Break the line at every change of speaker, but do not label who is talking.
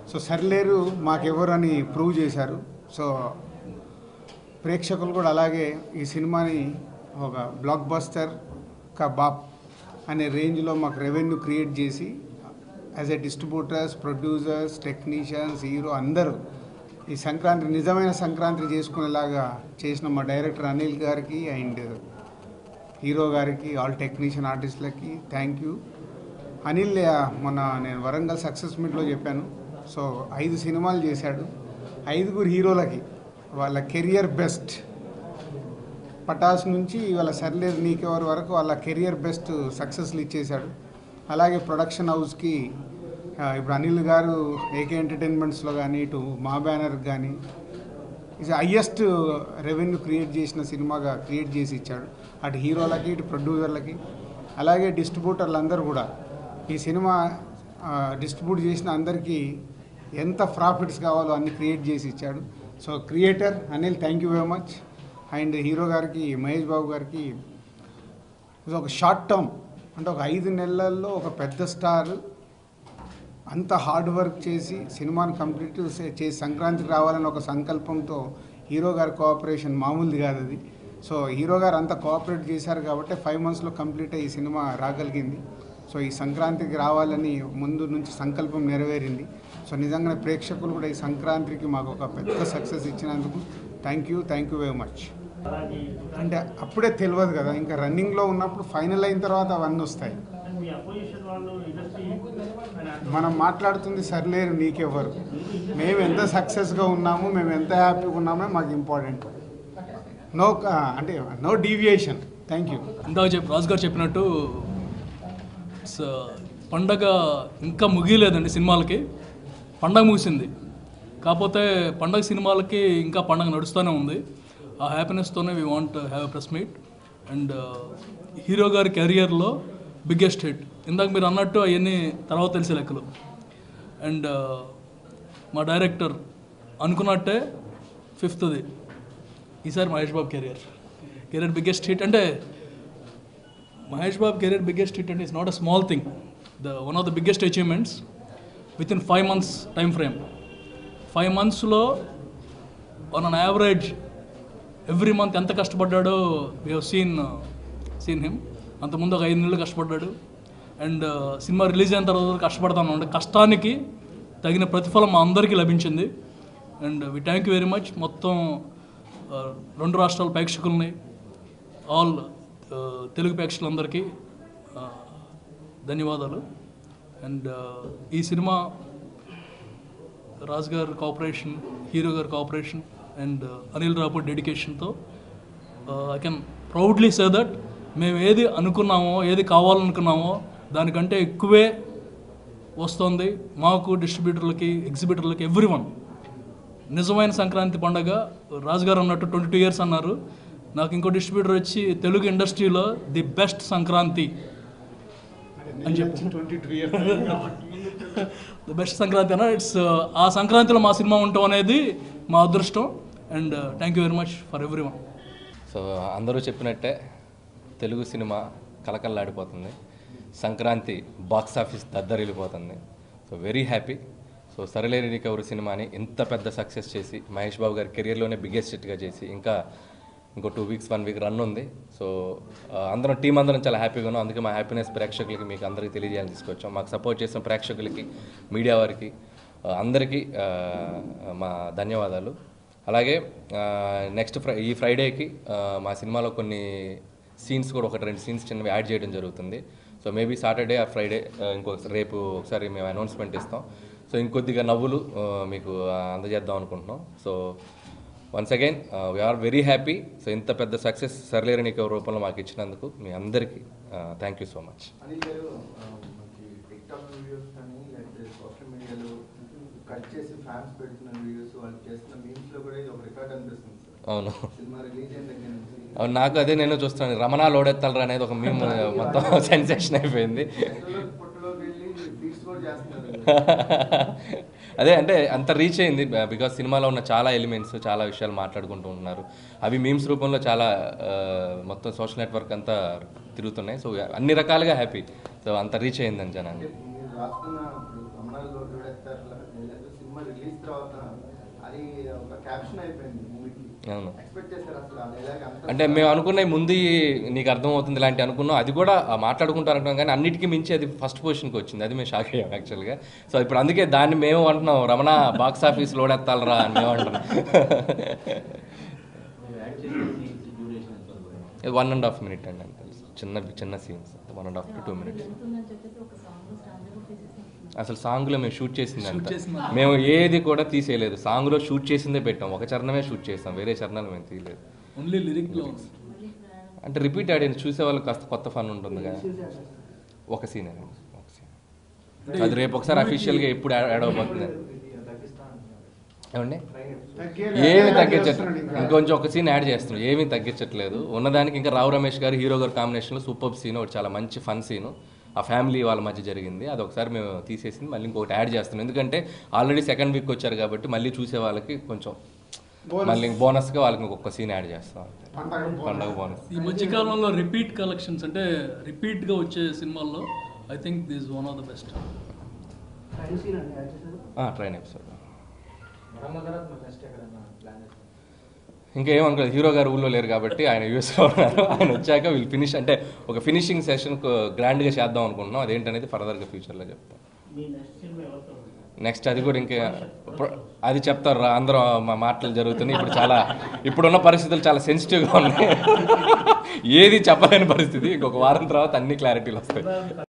So సర్లేరు మాకెవరు అని prove చేశారు so ప్రేక్షకులు కూడా అలాగే ఈ సినిమాని ఒక బ్లాక్ బస్టర్ కా బాప్ అనే రేంజ్లో మాకు రెవెన్యూ క్రియేట్ చేసి as a distributors producers technicians hero అందరూ ఈ సంక్రాంతి నిజమైన సంక్రాంతి చేసుకునేలాగా చేసిన మా డైరెక్టర్ అనిల్ గారికి అండ్ హీరో గారికి ఆల్ టెక్నీషియన్ ఆర్టిస్టులకి థ్యాంక్ యూ అనిల్ ఆ, మొన్న నేను వరంగల్ సక్సెస్ మీట్లో చెప్పాను సో ఐదు సినిమాలు చేశాడు ఐదుగురు హీరోలకి వాళ్ళ కెరియర్ బెస్ట్ పటాస్ నుంచి వాళ్ళ సర్లేరు నీకెవరి వరకు వాళ్ళ కెరియర్ బెస్ట్ సక్సెస్లు ఇచ్చేశాడు అలాగే ప్రొడక్షన్ హౌస్కి ఆ, ఇప్పుడు అనిల్ గారు ఏకే ఎంటర్టైన్మెంట్స్లో కానీ ఇటు మా బ్యానర్కి కానీ ఇది హయ్యెస్ట్ రెవెన్యూ క్రియేట్ చేసిన సినిమాగా క్రియేట్ చేసి ఇచ్చాడు అటు హీరోలకి ఇటు ప్రొడ్యూసర్లకి అలాగే డిస్ట్రిబ్యూటర్లు అందరూ కూడా ఈ సినిమా డిస్ట్రిబ్యూట్ చేసిన అందరికీ ఎంత ప్రాఫిట్స్ కావాలో అన్ని క్రియేట్ చేసి ఇచ్చాడు so creator Anil thank you very much and hero గారికి మహేష్ బాబు గారికి ఇది ఒక షార్ట్ టర్మ్ అంటే ఒక ఐదు నెలల్లో ఒక పెద్ద స్టార్ అంత హార్డ్ వర్క్ చేసి సినిమాని కంప్లీట్ చేసి సంక్రాంతికి రావాలని ఒక సంకల్పంతో హీరో గారి కోఆపరేషన్ మామూలుది కాదు అది సో హీరో గారు అంతా కోఆపరేట్ చేశారు కాబట్టి ఫైవ్ మంత్స్లో కంప్లీట్ అయ్యి ఈ సినిమా రాగలిగింది సో ఈ సంక్రాంతికి రావాలని ముందు నుంచి సంకల్పం నెరవేరింది సో నిజంగానే ప్రేక్షకులు కూడా ఈ సంక్రాంతికి మాకు ఒక పెద్ద సక్సెస్ ఇచ్చినందుకు thank you thank you very much అంటే అప్పుడే తెలియదు కదా ఇంకా రన్నింగ్లో ఉన్నప్పుడు ఫైనల్ అయిన తర్వాత అవన్నీ వస్తాయి
మీ అపోజిషన్ వాళ్ళు ఇండస్ట్రీ
మనం మాట్లాడుతుంది సర్లేరు నీకెవ్వరు మేము ఎంత సక్సెస్గా ఉన్నాము మేము ఎంత హ్యాపీగా ఉన్నామో మాకు ఇంపార్టెంట్ నో అంటే నో డీవియేషన్ థ్యాంక్ యూ
ఇందాక చెప్పి రాజు గారు చెప్పినట్టు స- పండగ ఇంకా ముగియలేదండి సినిమాలకి పండగ ముగిసింది కాకపోతే పండగ సినిమాలకి ఇంకా పండగ నడుస్తూనే ఉంది ఆ హ్యాపీనెస్తోనే we want have a press meet and hero గారి కెరియర్లో బిగ్గెస్ట్ హిట్ ఇందాక మీరు అన్నట్టు అవన్నీ తర్వాత తెలిసే లెక్కలు అండ్ మా డైరెక్టర్ అనుకున్నట్టే ఫిఫ్త్ది ఈసారి Mahesh Babu career career biggest hit అంటే Mahesh Babu career biggest hit అంటే is not a small thing the one of the biggest achievements with in five months time frame five మంత్స్లో on an average every month ఎంత కష్టపడ్డాడో we have seen seen him అంతకుముందు ఒక ఐదు నెలలు కష్టపడ్డాడు and cinema release అయిన తర్వాత కష్టపడతాను అంటే కష్టానికి తగిన ప్రతిఫలం మా అందరికీ లభించింది and we thank you very much మొత్తం uh, రెండు రాష్ట్రాల ప్రేక్షకుల్ని ఆల్ తెలుగు ప్రేక్షకులందరికీ ఆ, ధన్యవాదాలు అండ్ ఈ సినిమా రాజ్ గారు కోఆపరేషన్ హీరో గారి కోఆపరేషన్ అండ్ అనిల్ రాపూర్ డెడికేషన్తో I can proudly say that మేము ఏది అనుకున్నామో ఏది కావాలనుకున్నామో దానికంటే ఎక్కువే వస్తుంది మాకు డిస్ట్రిబ్యూటర్లకి ఎగ్జిబిటర్లకి ఎవ్రీ వన్ నిజమైన సంక్రాంతి పండగ రాజుగారు అన్నట్టు ట్వంటీ టూ ఇయర్స్ అన్నారు నాకు ఇంకో డిస్ట్రిబ్యూటర్ వచ్చి తెలుగు ఇండస్ట్రీలో ది బెస్ట్ సంక్రాంతి అని చెప్పి
twenty two years
the best Sankranti అన్న ఇట్స్ ఆ సంక్రాంతిలో మా సినిమా ఉండటం అనేది మా అదృష్టం and thank you very much for everyone
so అందరూ చెప్పినట్టే తెలుగు సినిమా కలకల్లాడిపోతుంది సంక్రాంతి బాక్స్ ఆఫీస్ దద్దరిల్లిపోతుంది సో వెరీ హ్యాపీ సో సరలేని రికవరీ సినిమాని ఇంత పెద్ద సక్సెస్ చేసి మహేష్ బాబు గారి కెరియర్లోనే బిగ్గెస్ట్ హిట్గా చేసి ఇంకా ఇంకో two weeks one week run ఉంది సో ఆ, అందరం టీం అందరం చాలా హ్యాపీగా ఉన్నాం అందుకే మా హ్యాపీనెస్ ప్రేక్షకులకి మీకు అందరికీ తెలియజేయాలని తీసుకొచ్చాం మాకు సపోర్ట్ చేసిన ప్రేక్షకులకి మీడియా వారికి ఆ, అందరికీ ఆ, మా ధన్యవాదాలు అలాగే నెక్స్ట్ ఫ్రై ఈ ఫ్రైడేకి ఆ, మా సినిమాలో కొన్ని సీన్స్ కూడా ఒకటి రెండు సీన్స్ చిన్నవి యాడ్ చేయడం జరుగుతుంది so maybe Saturday or Friday ఇంకొక రేపు ఒకసారి మేము అనౌన్స్మెంట్ ఇస్తాం సో ఇంకొద్దిగా నవ్వులు ఆ, మీకు ఆ, అందజేద్దాం అనుకుంటున్నాం so once again we are very happy so ఇంత పెద్ద సక్సెస్ సర్లేరని రూపంలో మాకు ఇచ్చినందుకు మీ అందరికీ thank you so much
Anil గారు ఆ, మనకి టిక్టాక్ వీడియోస్ కానీ లేకపోతే సోషల్ మీడియాలో కట్ చేసి ఫ్యాన్స్ పెడుతున్న వీడియోస్ వాళ్ళు చేస్తున్న మీమ్స్ లో కూడా ఇది ఒక రికార్డ్ అనిపిస్తుంది సార్
అవును
సినిమా రిలీజ్ అయిన దగ్గర నుంచి
అవును నాకు అదే నేను చూస్తున్నాను రమణ లోడెత్తలరా అనేది ఒక మేము మొత్తం సెన్సేషన్ అయిపోయింది
ఎక్కడో పుట్టలోకి వెళ్ళి బీట్స్ కూడా చేస్తున్నారు
అదే అంటే అంత రీచ్ అయింది బికాస్ సినిమాలో ఉన్న చాలా ఎలిమెంట్స్ చాలా విషయాలు మాట్లాడుకుంటూ ఉన్నారు అవి మీమ్స్ రూపంలో చాలా ఆ, మొత్తం సోషల్ నెట్వర్క్ అంతా తిరుగుతున్నాయి సో అన్ని రకాలుగా హ్యాపీ సో అంత రీచ్ అయిందని జనాన్ని
మీరు రాసుకున్న ఇప్పుడు రమణాలు రోడ్డు ఎత్తారు లేదా సినిమా సినిమా రిలీజ్ తర్వాత అది ఒక క్యాప్షన్ అయిపోయింది మూవీకి
అవును
ఎక్స్పెక్ట్ చేశారు అసలు ఆ డైలాగ్ అంత
అంటే మేము అనుకున్న ముందు నీకు అర్థమవుతుంది ఇలాంటి అనుకున్నాం అది కూడా ఆ మాట్లాడుకుంటారు అనుకున్నాం కానీ అన్నిటికీ మించి అది ఫస్ట్ పొజిషన్కి వచ్చింది అది మేము షాక్ అయ్యాం యాక్చువల్గా సో ఇప్పుడు అందుకే దాన్ని మేము అంటున్నాం రమణ బాక్స్ ఆఫీస్ లోడెత్తాలరా అని మేము అంటున్నాం వన్ అండ్ హాఫ్ మినిట్ అండి అంతే చిన్న చిన్న scenes one and half to two minutes
జరుగుతుందని చెప్పేసి ఒక సాంగ్ స్టాండర్డ్ కూడా తీసేసి
అసలు సాంగ్లో మేము షూట్ చేసింది
Shoot
అంతా
చేసింది.
మేము ఏది కూడా తీసేయలేదు సాంగ్లో షూట్ చేసిందే పెట్టాం ఒక చరణమే షూట్ చేస్తాం వేరే చరణాలు మేము తీయలేదు
ఓన్లీ లిరిక్లో ఉంది
అంటే రిపీట్ ఆడియన్స్ చూసే వాళ్ళకి కాస్త కొత్త ఫన్ ఉంటుంది కదా ఒక సీన్ ఒక సీన్ అది రేపు ఒకసారి అఫీషియల్గా ఎప్పుడు యాడ్ యాడ్ అవబోతుంది ఏమండి ఏమి తగ్గించట్లేదు ఇంకొంచెం ఒక సీన్ యాడ్ చేస్తున్నాం ఏమీ తగ్గించట్లేదు ఉన్నదానికి ఇంకా రావు రమేష్ గారు హీరో గారు కాంబినేషన్లో సూపర్ సీన్ ఒకటి చాలా మంచి ఫన్ సీన్ ఆ ఫ్యామిలీ వాళ్ళ మధ్య జరిగింది అది ఒకసారి మేము తీసేసింది మళ్ళీ ఇంకొకటి యాడ్ చేస్తున్నాం ఎందుకంటే ఆల్రెడీ సెకండ్ వీక్ వచ్చారు కాబట్టి మళ్ళీ చూసే వాళ్ళకి కొంచెం మళ్ళీ బోనస్గా వాళ్ళకి ఇంకొక సీన్ యాడ్ చేస్తాం అంతే.
పండగ
పండగ బోనస్
ఈ మధ్య కాలంలో రిపీట్ కలెక్షన్స్ అంటే రిపీట్గా వచ్చే సినిమాల్లో I think this one of the best
train episode ఇంకా ఏమనుకోలేదు హీరో గారు ఊళ్ళో లేరు కాబట్టి ఆయన యూఎస్లో ఉన్నారు ఆయన వచ్చాక వీళ్ళు ఫినిష్ అంటే ఒక ఫినిషింగ్ సెషన్ గ్రాండ్గా చేద్దాం అనుకుంటున్నాం అదేంటనేది ఫర్దర్గా ఫ్యూచర్లో చెప్తాం
మీ నెక్స్ట్ సినిమా ఎవరితో
నెక్స్ట్ అది కూడా ఇంకా ఇప్పుడు అది చెప్తారు రా అందరూ మా మాటలు జరుగుతున్నాయి ఇప్పుడు చాలా ఇప్పుడున్న పరిస్థితులు చాలా సెన్సిటివ్గా ఉన్నాయి ఏది చెప్పలేని పరిస్థితి ఇంకొక వారం తర్వాత అన్ని క్లారిటీలు వస్తాయి